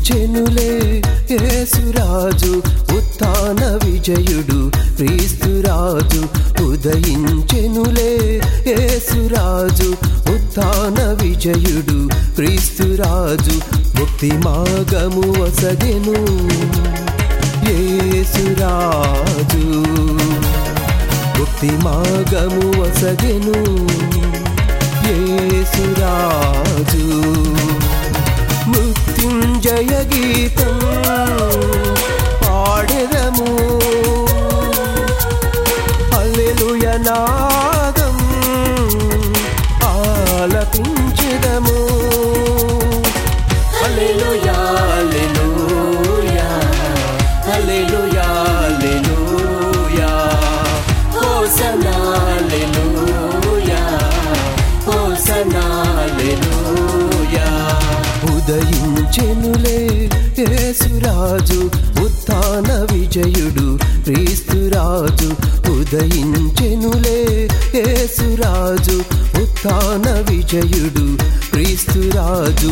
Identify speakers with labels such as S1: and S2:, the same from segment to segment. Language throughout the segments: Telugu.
S1: ఉదయించెనులే యేసురాజు ఉత్థాన విజయుడు క్రీస్తురాజు ఉదయించెనులే యేసురాజు ఉత్థాన విజయుడు క్రీస్తురాజు ముక్తి మార్గము వసగెను యేసురాజు ముక్తి మార్గము వసగెను యేసురాజు మృత్యుంజయ గీతం పాడెదము హల్లెలూయ నాదం ఆలపించెదము హల్లెలూయా హల్లెలూయా హల్లెలూయా హల్లెలూయా హోసనా హల్లెలూయా హోసనా హల్లెలూయా ఉదయించెనులే యేసురాజు ఉత్థాన విజయుడు క్రీస్తురాజు ఉదయించెనులే యేసురాజు ఉత్థాన విజయుడు క్రీస్తురాజు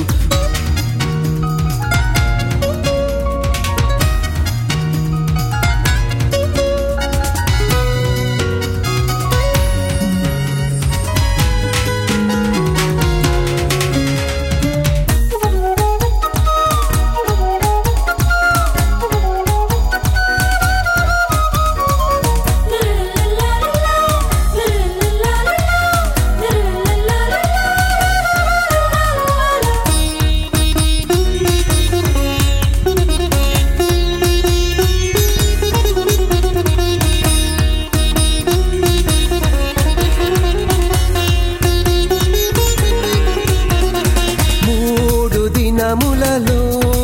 S1: మూడు దినములలో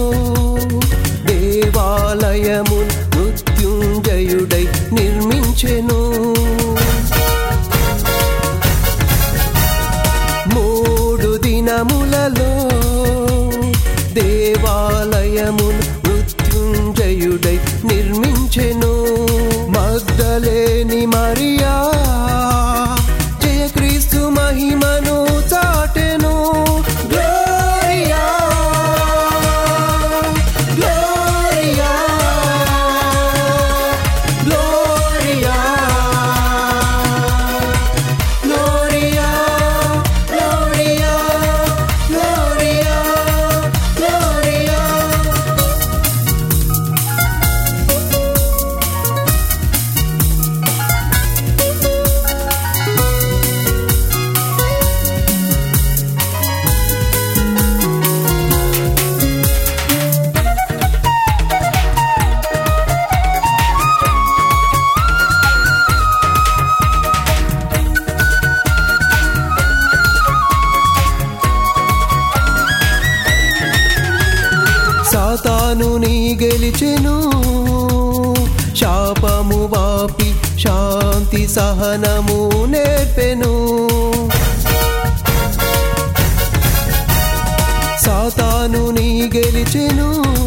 S1: దేవాలయము మృత్యుంజయుడై నిర్మించెను మూడు దినములలో దేవాలయము మృత్యుంజయుడై నిర్మించెను మగ్ధలేని మరియా జయక్రీస్తు మహిమను చాటెను gloria gloria gloria gloria gloria gloria gloria సాతాను నీ గెలిచెను శాపము వాపి శాంతి సహనము నేర్పెను సాతాను నీ గెలిచెను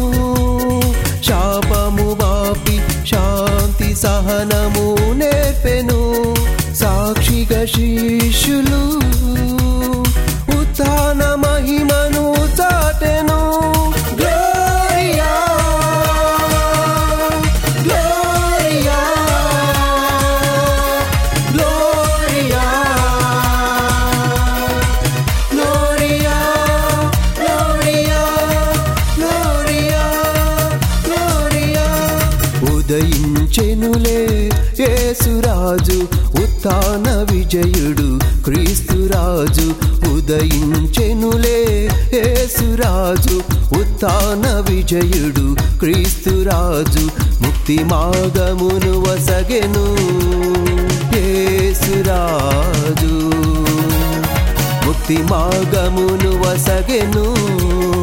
S1: శాపము వాపి శాంతి సహనము నేర్పెను సాక్షిగా శిష్యులు ఉత్థాన మహిమను చాటెను gloria gloria gloria gloria gloria gloria gloria ఉదయించెనులే యేసురాజు ఉత్థాన విజయుడు క్రీస్తురాజు ఉదయించెనులే యేసురాజు ఉత్థాన విజయుడు క్రీస్తురాజు ముక్తి మార్గమును వసగెను యేసురాజు ముక్తి మార్గమును వసగెను